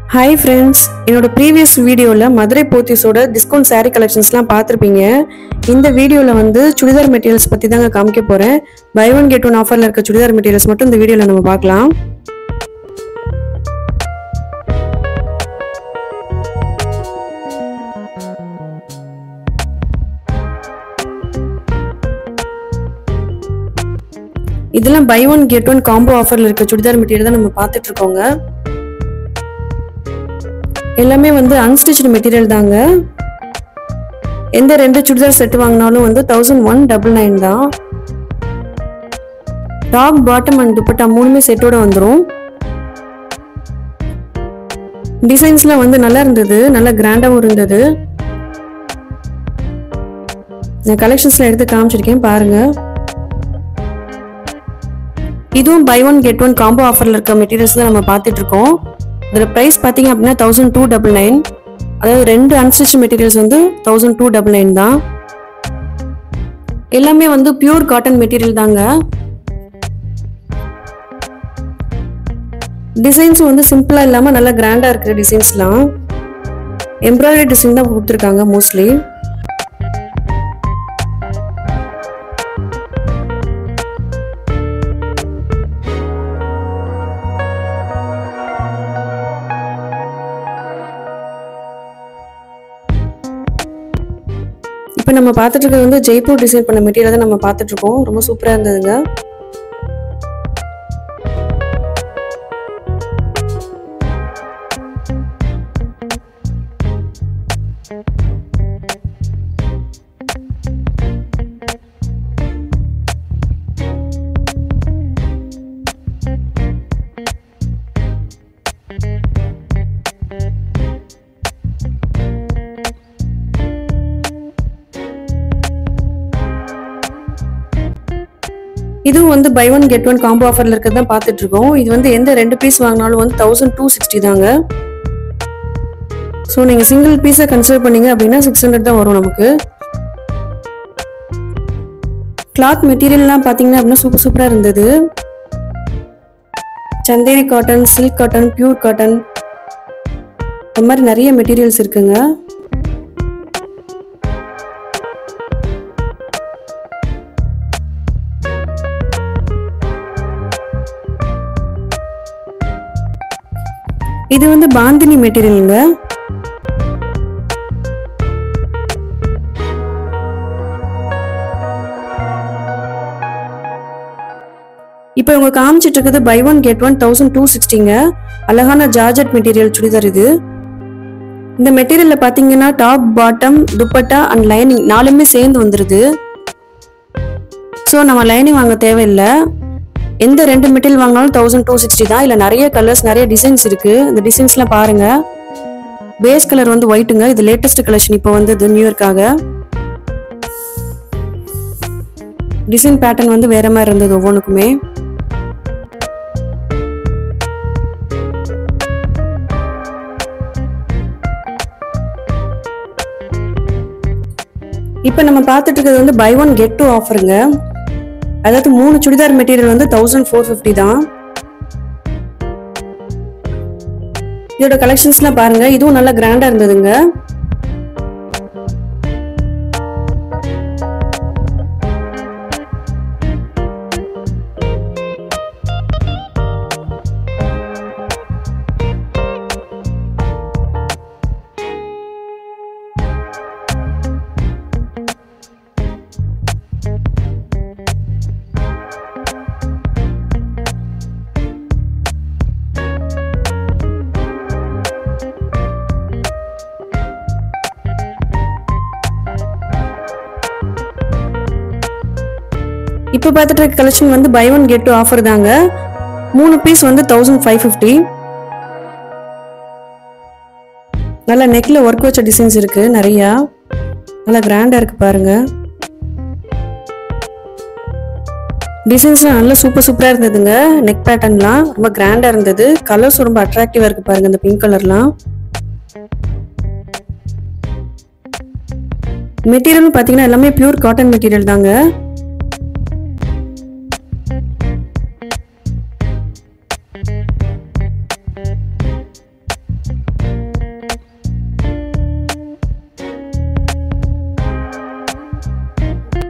hi friends என்னோட previous வீடியோவில் Madurai போத்தீஸோட discount saree கலெக்ஷன்ஸ்லாம் பார்த்துருப்பீங்க இந்த வீடியோவில் வந்து சுடிதார் மெட்டீரியல்ஸ் பற்றி தாங்க காமிக்க போகிறேன் பை ஒன் கெட் ஒன் ஆஃபரில் இருக்க சுடிதார் மெட்டீரியல்ஸ் மட்டும் இந்த வீடியோவில் நம்ம பார்க்கலாம் இதெல்லாம் buy one get one combo ஆஃபரில் இருக்க சுடிதார் மெட்டீரியல் தான் நம்ம பார்த்துட்டு இருக்கோங்க எல்லாமே வந்து அன்ஸ்டிச்டு மெட்டீரியல் தாங்க எந்த ரெண்டு சுடிதார் செட் வாங்கினாலும் வந்து தௌசண்ட் ஒன் டபுள் நைன் தான் டாப் பாட்டம் அண்ட் துப்பட்டா மூணுமே செட்டோட வந்துடும் டிசைன்ஸ்லாம் வந்து நல்லா இருந்தது நல்லா கிராண்டாகவும் இருந்தது நான் கலெக்ஷன்ஸ்ல எடுத்து காமிச்சிருக்கேன் பாருங்க இதுவும் buy one get one combo ஆஃபர்ல இருக்க மெட்டீரியல்ஸ் தான் நம்ம பார்த்துட்டு இருக்கோம் இதோட ப்ரைஸ் பார்த்தீங்க அப்படின்னா தௌசண்ட் டூ டபுள் நைன் அதாவது ரெண்டு அன்ஸ்டிச் மெட்டீரியல்ஸ் வந்து தௌசண்ட் டூ டபுள் நைன் தான் எல்லாமே வந்து பியூர் காட்டன் மெட்டீரியல் தாங்க டிசைன்ஸும் வந்து சிம்பிளாக இல்லாமல் நல்லா கிராண்டாக இருக்குது டிசைன்ஸ்லாம் எம்ப்ராய்டரி டிசைன் தான் கொடுத்துருக்காங்க மோஸ்ட்லி இப்போ நம்ம பார்த்துட்டு இருக்கிறது வந்து ஜெய்ப்பூர் டிசைன் பண்ண மெட்டீரியல் தான் நம்ம பார்த்துட்டு இருக்கோம் ரொம்ப சூப்பராக இருந்ததுங்க இதுவும் வந்து buy one get one combo ஆஃபர்ல இருக்கிறது தான் பார்த்துட்டு இருக்கோம் இது வந்து எந்த ரெண்டு பீஸ் வாங்கினாலும் வந்து தௌசண்ட் டூ சிக்ஸ்டி தாங்க ஸோ நீங்கள் சிங்கிள் பீஸை கன்சிடர் பண்ணீங்க அப்படின்னா சிக்ஸ் ஹண்ட்ரட் தான் வரும் நமக்கு கிளாத் மெட்டீரியல்லாம் பார்த்தீங்கன்னா அப்படின்னா சூப்பர் சூப்பராக இருந்தது Chanderi cotton silk cotton pure cotton இந்த மாதிரி நிறைய மெட்டீரியல்ஸ் இருக்குங்க இது வந்து பாந்தினி மெட்டீரியலுங்க இப்போ இவங்க காமிச்சிட்டு இருக்குது buy one get one thousand two சிக்ஸ்டிங்க அழகான ஜார்ஜட் மெட்டீரியல் சுடிதார் இது இந்த மெட்டீரியல்ல பாத்தீங்கன்னா top bottom dupatta and lining நாலுமே சேர்ந்து வந்துருது ஸோ நம்ம லைனிங் வாங்க தேவையில்லை எந்த ரெண்டு மெட்டீரியல் வாங்கினாலும் தௌசண்ட் டூ சிக்ஸ்டி தான் இல்லை நிறைய கலர்ஸ் நிறைய டிசைன்ஸ் இருக்கு இந்த டிசைன்ஸ்லாம் பாருங்க பேஸ் கலர் வந்து ஒயிட்டுங்க இது லேட்டஸ்ட் கலெக்ஷன் இப்போ வந்தது நியூ இயர்க்காக டிசைன் பேட்டர்ன் வந்து வேற மாதிரி இருந்தது ஒவ்வொன்றுக்குமே இப்போ நம்ம பார்த்துட்டு இருக்கிறது வந்து பை ஒன் கெட் டூ ஆஃபருங்க அதாவது மூணு சுடிதார் மெட்டீரியல் வந்து தௌசண்ட் ஃபோர் ஃபிஃப்டி தான் இதோட கலெக்ஷன்ஸ்லாம் பாருங்க இதுவும் நல்லா கிராண்டா இருந்ததுங்க இப்போ பார்த்துட்டு இருக்க கலெக்ஷன் வந்து buy one get two offer தாங்க மூணு பீஸ் வந்து தௌசண்ட் ஃபைவ் ஃபிஃப்டி நல்லா நெக்ல ஒர்க் வச்ச டிசைன்ஸ் இருக்கு நிறையா நல்லா கிராண்டா இருக்கு பாருங்க டிசைன்ஸ்லாம் நல்லா சூப்பர் சூப்பராக இருந்ததுங்க நெக் பேட்டர்ன்லாம் ரொம்ப கிராண்டாக இருந்தது கலர்ஸ் ரொம்ப அட்ராக்டிவாக இருக்கு பாருங்க இந்த பிங்க் கலர்லாம் மெட்டீரியல் பார்த்தீங்கன்னா எல்லாமே பியூர் காட்டன் மெட்டீரியல் தாங்க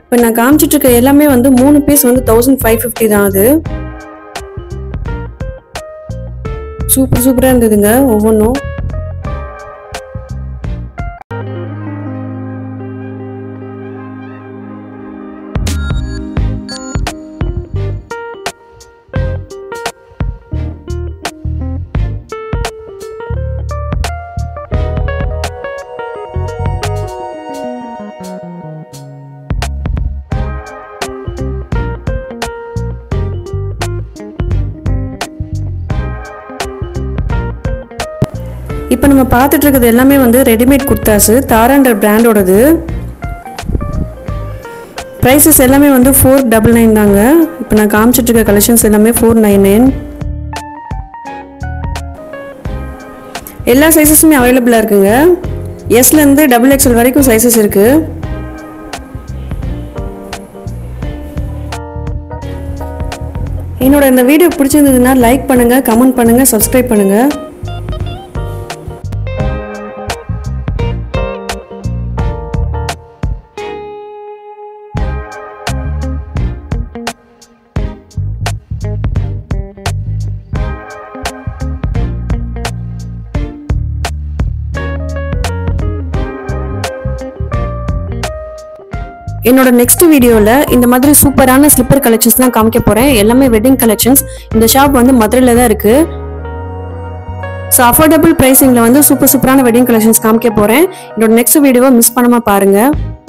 இப்போ நான் காமிச்சிட்டு இருக்க எல்லாமே வந்து மூணு பீஸ் வந்து தௌசண்ட் ஃபைவ் ஃபிஃப்டி தான் அது சூப்பர் சூப்பராக இருந்ததுங்க ஒவ்வொன்றும் இப்போ நம்ம பார்த்துட்டு இருக்கிறது எல்லாமே வந்து ரெடிமேட் குர்தாஸு தாராண்டர் பிராண்டோடது ப்ரைஸஸ் எல்லாமே வந்து ஃபோர் டபுள் நைன் தாங்க இப்போ நான் காமிச்சிட்டு இருக்க கலெக்ஷன்ஸ் எல்லாமே ஃபோர் நைன் நைன் எல்லா சைஸஸுமே அவைலபிளாக இருக்குங்க எஸ்லேருந்து டபுள் எக்ஸ்எல் வரைக்கும் சைஸஸ் இருக்குது என்னோட இந்த வீடியோ பிடிச்சிருந்ததுன்னா லைக் பண்ணுங்கள் கமெண்ட் பண்ணுங்கள் சப்ஸ்கிரைப் பண்ணுங்கள் என்னோட நெக்ஸ்ட் வீடியோவில் இந்த மாதிரி சூப்பரான ஸ்லிப்பர் கலெக்ஷன்ஸ் தான் காமிக்க போகிறேன் எல்லாமே வெட்டிங் கலெக்ஷன்ஸ் இந்த ஷாப் வந்து மதுரையில் தான் இருக்குது ஸோ அஃபோர்டபுள் ப்ரைஸிங்கில் வந்து சூப்பர் சூப்பரான வெட்டிங் கலெக்ஷன்ஸ் காமிக்க போகிறேன் என்னோட நெக்ஸ்ட் வீடியோவை மிஸ் பண்ணாமல் பாருங்கள்